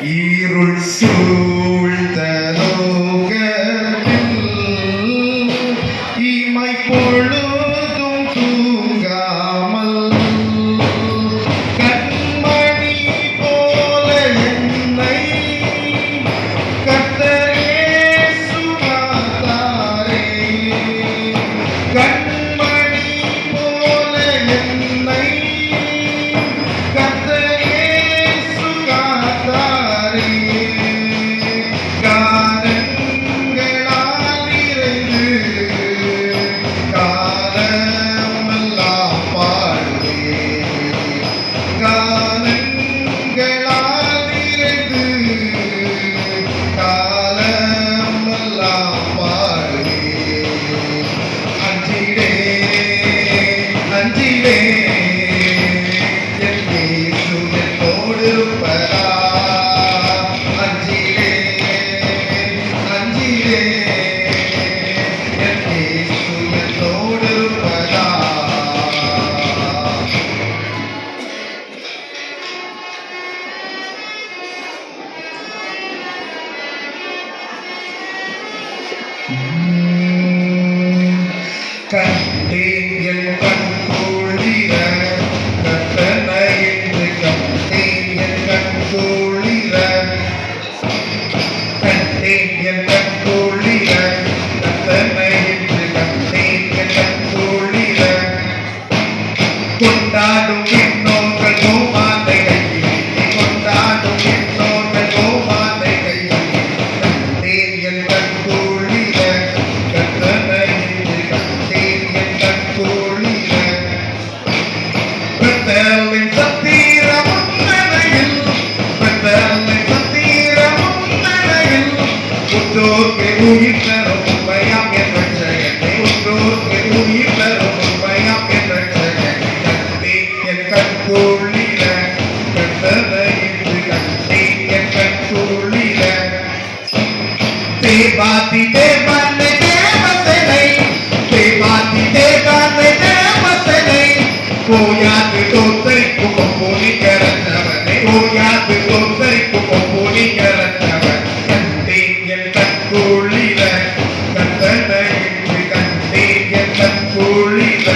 இருள் சூழ்ந்த லோகத்தில் இமை பொழுதும் தூங்காமல் கண்மணி போல என்னை கர்த்தரே சுகாதாரே கண்மணி போல என்னை கர்த்தரே சுகாதாரே காரங்களால் நிறைந்து காலமெல்லாம் பாடுவேன் காலங்களால் நிறைந்து காலமெல்லாம் பாடுவேன் அஞ்சிடே அஞ்சிடே என் இயேசு என்னோடு இருப்பதா அஞ்சிடே அஞ்சிடே என் இயேசு என்னோடு இருப்பதா கண்டேன் என் கண் குளிர கட்டணை என்று கண்டேன் என் கண் குளிர கண்டேன் என் கண் குளிர கட்டணை என்று கண்டேன் என் கண் குளிர கொண்டாடும் இன்னோர்கள் கோமாதை கையில் கொண்டாடும் இன்னோர்கள் கோமாதை கையில் கண்டேன் என் கண் குளிர கட்டணை என்று கண்டேன் என் கண் குளிர பெத்தலின் சத்திர முன்னணையில் பெத்தலின் சத்திர முன்னணையில் உற்றோர்க்கு உயிர் தரும் பயம் என்ற ஜெயத்தை உற்றோர்க்கு உயிர் தரும் பயம் என்ற ஜெயத்தை கண்டே என் கண்கொள்ளிட கண்டதை இன்று கண்டே என் கண்கொள்ளிட தேவாதி தேவனை தேவசனை தேவாதி தேவனை தேவசனை கோயாது தோத்தரிக்கும் பொன்னி கரத்தவனை கோயாது தோத்தரிக்கும் பொன்னி கரத்தவன் கண்டே என் கண்கொள்ளிட கண்டனை இன்று கண்டே என் கண்கொள்ளிட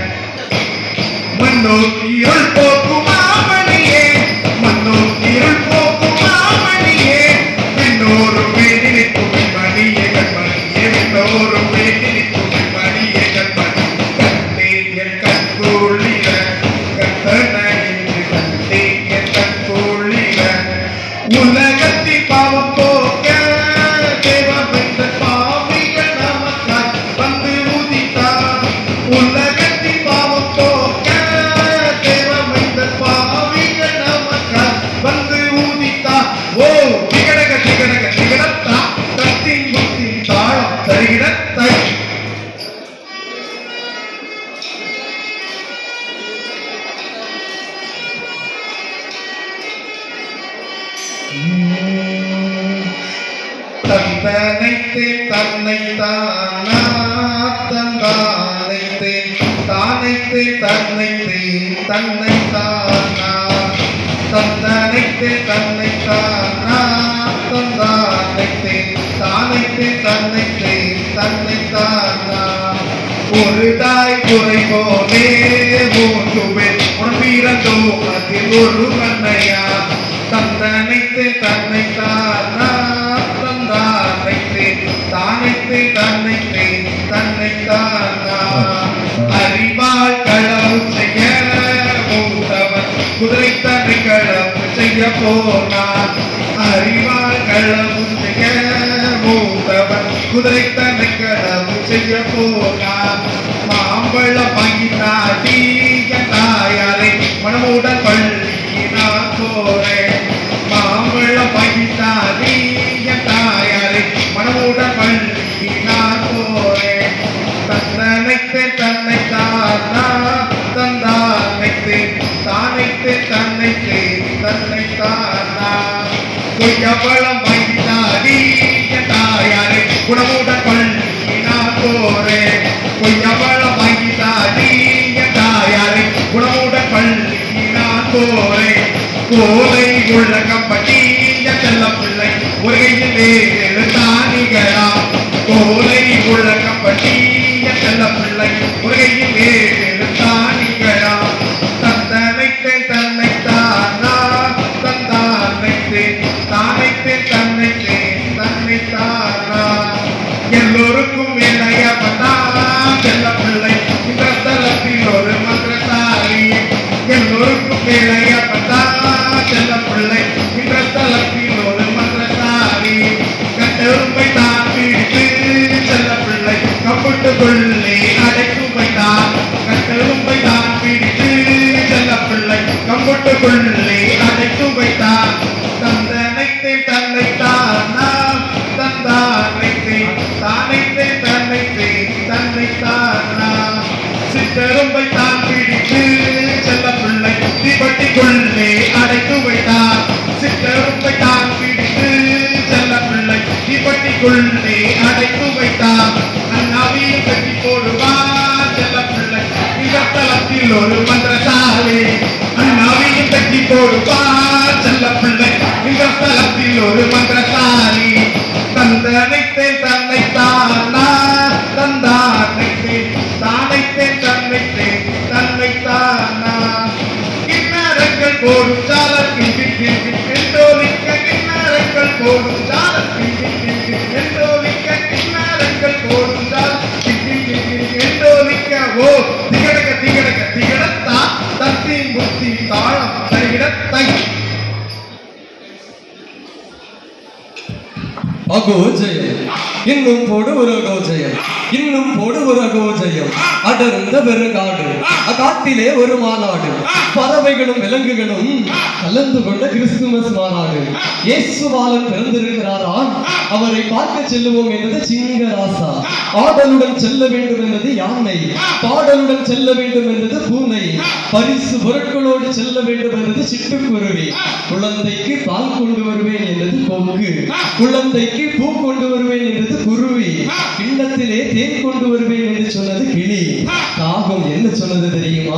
மன்னோக்கியுள் போக்கும் மாமணியே மன்னோக்கியுள் போக்கும் மாமணியே விண்ணோரும் வேதினிக்கும் மணியே கண்மணியே விண்ணோரும் வேதினிக்கும் மணியே கண்மணி கண்டே என் கண்கொள்ளிட கண்டனை என்று கண்டே என் கண்கொள்ளிட உலகத்தின் பாவம் போக்க தேவமென்ற பாவிகள் நமக்காய் வந்து உதித்தார் உலகத்தின் பாவம் போக்க தேவமென்ற பாவிகள் நமக்காய் வந்து உதித்தார் ஓ திகடக திகடக திகடத்தா தத்தின் முத்தின் தாளம் தருகிடத்தை தந்தனைத்தேன் தன்னை தானா தந்தானைத்தேன் தானைத்தேன் தன்னைத்தேன் தன்னை தானா தந்தனைத்தேன் தன்னை தானா தந்தானைத்தேன் தானைத்தேன் தன்னைத்தேன் தன்னை தானா ஒரு தாய் குறை போலே மூன்றுவேன் உன் பிறந்தோ அதில் ஒரு கண்ணையா தந்தனைத்து தன்னை தானா தந்தானைத்து தானைத்து தன்னைத்து தன்னை தானா அறிவாள் களவு செய்ய மூத்தவன் குதிரை தன்னை களவு செய்ய போனான் அறிவாள் களவு செய்ய மூத்தவன் குதிரை தன்னை களவு செய்ய போனான் மாம்பழம் வாங்கி நாட்டி என் தாயாரை மனமுடன் பள்ளி நான் போறேன் மாம்பழம் வாங்கி தாடி என் தாயாரை மனமுடன் பள்ளி நான் போறேன் தன்னனைத்து தன்னை தானா தந்தானைத்து தானைத்து தன்னைத்து தன்னை தானா கொய்யப்பழம் வாங்கி தாடி என் தாயாரை குணமுடன் பள்ளி நான் போறேன் கொய்யப்பழம் வாங்கி தாடி என் தாயாரை குணமுடன் பள்ளி நான் போறேன் கோலை உள்ள கம்பட்டி எத்தனை வேறு தானிகளா கோலை உலகப்பட்டி செல்ல பிள்ளை உலகையில் வேறு தானிகளா தந்தனைத்தேன் தன்னை தானா தந்தானைத்தேன் தானைத்தேன் தன்னைத்தேன் தன்னை தானா எல்லோருக்கும் இணையப்பட்டா செல்ல பிள்ளை இந்த தளத்தில் ஒரு மந்திரசாரி எல்லோருக்கும் இணையப்பட்டா செல்ல பிள்ளை இந்த தளத்தில் ஒரு மந்திரசாரி கட்டெரும்பை தான் பிடித்து செல்ல பிள்ளை கம்புட்டுக்குள்ளே அடைத்து வைத்தான் கட்டெரும்பை தான் பிடித்து செல்ல பிள்ளை கம்புட்டுக்குள்ளே அடைத்து வைத்தான் தந்தனைத்தே தன்னை தானா தந்தானைத்தே தானைத்தே தன்னைத்தே தன்னை தானா சித்தரும்பை தான் பிடித்து செல்ல பிள்ளை தீபட்டிக்குள்ளே அடைத்து வைத்தார் சித்தரும்பை தான் பிடித்து செல்ல பிள்ளை தீபட்டிக்குள்ளே அடைத்து வைத்தார் அண்ணாவையும் கட்டி போடுவார் செல்ல பிள்ளை இகத்தளத்தில் ஒரு மந்திரசாலை அண்ணாவையும் கட்டி போடுவார் செல்ல பிள்ளை இகத்தளத்தில் ஒரு மந்திரசாலை தந்தனைத்தேன் தன்னை தானா தந்தானைத்தேன் தானைத்தேன் தன்னைத்தேன் தன்னை தானா கிண்ணறங்கள் போடும் சாலர் கிண்டி கிண்டி என்றோலிக்க கிண்ணறங்கள் போடும் சாலர் கிண்டி கிண்டி என்றோலிக்க கிண்ணறங்கள் போடும் சாலர் கிண்டி கிண்டி என்றோலிக்க ஓ திகடக திகடக திகடத்தா தத்தி முத்தி தாளம் தருகிடத்தை அகோஜயம் இன்னும் போடு ஒரு அகோஜயம் இன்னும் போடு ஒரு அகோஜயம் அடர்ந்த பெருங்காடு அக்காட்டிலே ஒரு மாநாடு பறவைகளும் விலங்குகளும் கலந்து கொண்ட கிறிஸ்துமஸ் மாநாடு இயேசுபாலன் பிறந்திருக்கிறாராம் அவரை பார்க்க செல்லுவோம் என்பது சிங்கராசா ஆடலுடன் செல்ல வேண்டும் என்பது யானை பாடலுடன் செல்ல வேண்டும் என்பது பூனை பரிசு பொருட்களோடு செல்ல வேண்டும் என்பது சிட்டுக்குருவி குழந்தைக்கு பால் கொண்டு வருவேன் என்பது கொங்கு குழந்தைக்கு பூ கொண்டு வருவேன் என்றது குருவி கிண்ணத்திலே தேன் கொண்டு வருவேன் என்று சொன்னது கிளி காகம் என்ன சொன்னது தெரியுமா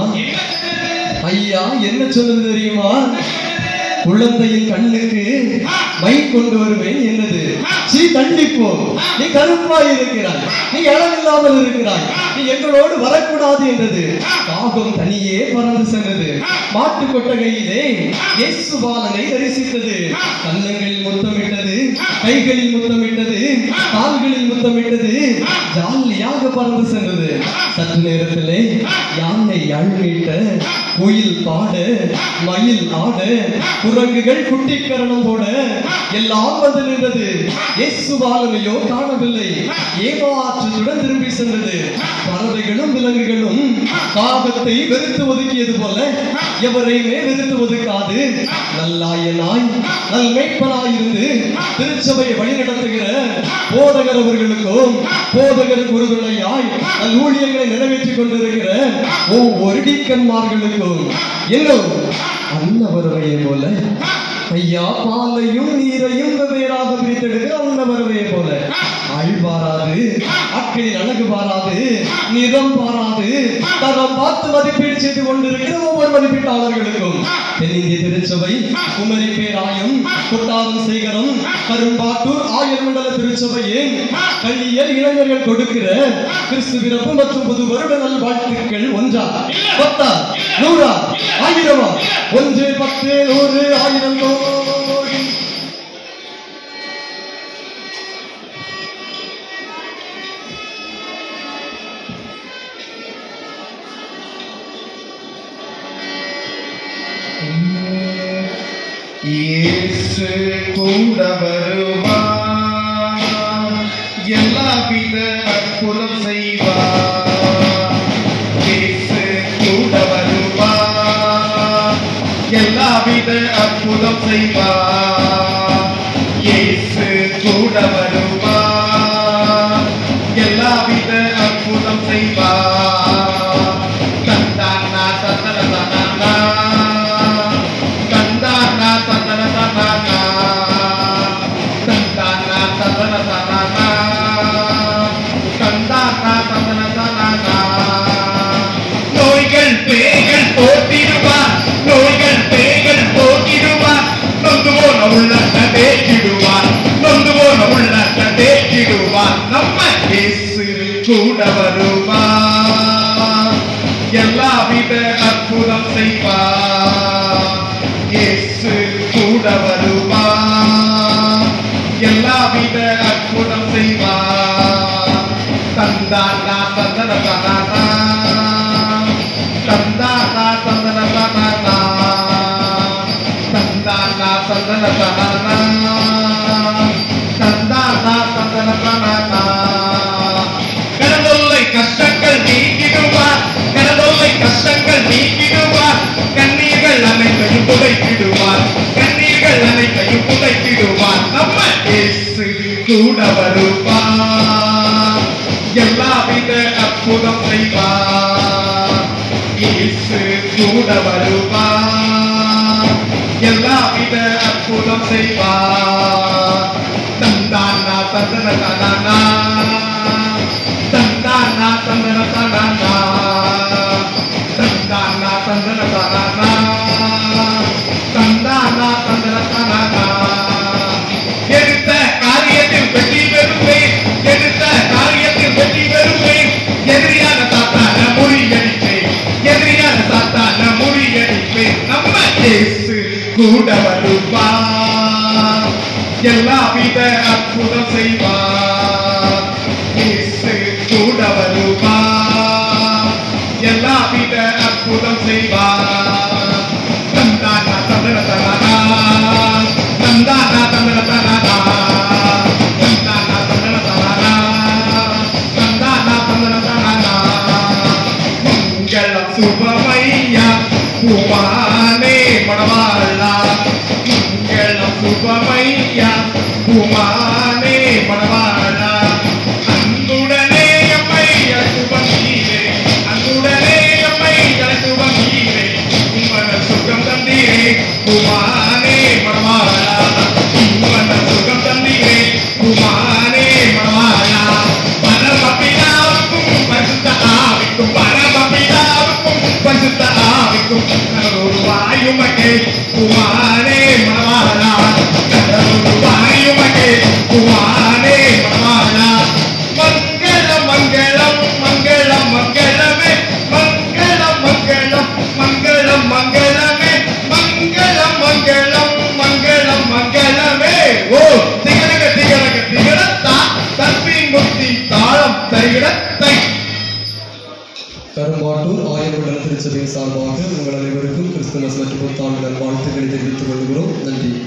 ஐயா என்ன சொன்னது தெரியுமா குழந்தையின் கண்ணுக்கு மை கொண்டு வருவேன் என்னது சீ கண்டிப்போ நீ கருப்பாய் இருக்கிறாய் நீ இளமில்லாமல் இருக்கிறாய் நீ எங்களோடு வரக்கூடாது என்றது காகம் தனியே பறந்து சென்றது மாட்டு கொட்டகையிலே இயேசு பாலனை தரிசித்தது கன்னங்களில் முத்தமிட்டது கைகளில் முத்தமிட்டது கால்களில் முத்தமிட்டது ஜாலியாக பறந்து சென்றது சற்று நேரத்திலே யானை அழுமீட்ட குயில் பாட மயில் ஆட குரங்குகள் குட்டிக்கரணம் போட எல்லாம் வந்து நின்றது இயேசு பாலனையோ காணவில்லை ஏமாற்றத்துடன் திரும்பி சென்றது பறவைகளும் விலங்குகளும் காகத்தை வெறுத்து ஒதுக்கியது போல எவரையுமே வெறுத்து ஒதுக்காது நல்லாயனாய் நல்மைப்பனாய் இருந்து திருச்சபையை வழிநடத்துகிற போதகர் அவர்களுக்கும் போதகர் குருதுணையாய் நல் ஊழியங்களை நிறைவேற்றிக் கொண்டிருக்கிற ஒவ்வொரு டீக்கன்மார்களுக்கும் இன்னும் அன்னவரவையை போல ஐயா பாலையும் நீரையும் வெவ்வேறாக பிரித்தெடுக்கிற அன்னவரவையை போல ஆள் பாராது அக்களில் அழகு பாராது நிறம் பாராது தரம் பார்த்து மதிப்பீடு செய்து கொண்டிருக்கிற ஒவ்வொரு மதிப்பீட்டாளர்களுக்கும் தென்னிந்திய திருச்சபை குமரி பேராயம் கொட்டாரம் சேகரம் கரும்பாட்டூர் ஆயர் மண்டல திருச்சபையின் கல்வியல் இளைஞர்கள் கொடுக்கிற கிறிஸ்து பிறப்பு மற்றும் புது வருட நல் வாழ்த்துக்கள் ஒன்றா பத்தா நூறா ஆயிரமா ஒன்று பத்து நூறு ஆயிரம் கோடி இயேசு கூட வருவார் எல்லாவித அற்புதம் செய்வார் இயேசு கூட வருவார் எல்லாவித அற்புதம் செய்வார் இயேசு கூட வருவார் எல்லாவித அற்புதம் செய்வார் தந்தானா தந்தன தந்தானா தந்தானா தந்தன தந்தானா தந்தானா தந்தன தந்தானா தந்தானா தந்தன தந்தானா நோய்கள் பேய்கள் போட்டிடுவார் நோய்கள் பேய்கள் போட்டிடுவார் நொந்து போன உள்ளத்தை தேக்கிடுவார் நொந்து போன கூட வருவார் எல்லாவித அற்புதம் செய்வார் இயேசு கூட வருவார் எல்லாவித அற்புதம் செய்வார் தந்தானா தந்தன தனானா தந்தானா தந்தன தனானா தந்தானா தந்தன தனானா தந்தானா தந்தன தனானா கடலொல்லை கஷ்டங்கள் நீக்கிடுவார் கடலொல்லை கஷ்டங்கள் நீக்கிடுவார் கண்ணீர்கள் அனைத்தையும் புதைத்திடுவார் கண்ணீர்கள் அனைத்தையும் புதைத்திடுவார் நம்ம இயேசு கூட வருவார் எல்லாவித அற்புதம் செய்வார் இயேசு கூட வருவார் எல்லாவித அற்புதம் செய்வார் தந்தானா தந்தன தனானா தந்தானா தந்தன தனானா தந்தானா தந்தன தனானா தந்தானா தந்தன தனானா எடுத்த காரியத்தில் வெற்றி பெறுவேன் எடுத்த காரியத்தில் வெற்றி பெறுவேன் எதிரியான சாத்தான முறியடிப்பேன் எதிரியான சாத்தான முறியடிப்பேன் நம்ம இயேசு கூட வருவார் எல்லாவித அற்புதம் செய்வார் இயேசு கூட வருவார் எல்லாவித அற்புதம் செய்வார் தந்தானா தந்தன தனானா தந்தானா தந்தன தனானா தந்தானா தந்தன தனானா தந்தானா தந்தன தனானா மங்களம் சுபமையா உமானே மணவாளா மங்களம் சுபமையா உமானே மணவாளா அன்புடனே எம்மை அழைத்து வந்தீரே அன்புடனே எம்மை அழைத்து வந்தீரே உம்மன சுகம் தந்தீரே உமானே மணவாளா உம்மன சுகம் தந்தீரே உமானே மணவாளா பரமபிதாவுக்கும் பரிசுத்த ஆவிக்கும் பரமபிதாவுக்கும் பரிசுத்த ஆவிக்கும் ஒரு வாயுமகே உமானே மணவாளா ஒரு வாயுமகே உமானே மணவாளா மங்களம் மங்களம் மங்களம் மங்களமே மங்களம் மங்களம் மங்களம் மங்களமே மங்களம் மங்களம் மங்களம் மங்களமே ஓ திகழக திகழக திகழத்தா தப்பி முத்தி தாளம் தருகிற தை கரும்பாட்டூர் ஆயிரம் திருச்சபை சார்பாக உங்கள் அனைவருக்கும் கிறிஸ்துமஸ் மற்றும் புத்தாண்டு நல்வாழ்த்துக்களை தெரிவித்துக் கொள்கிறோம் நன்றி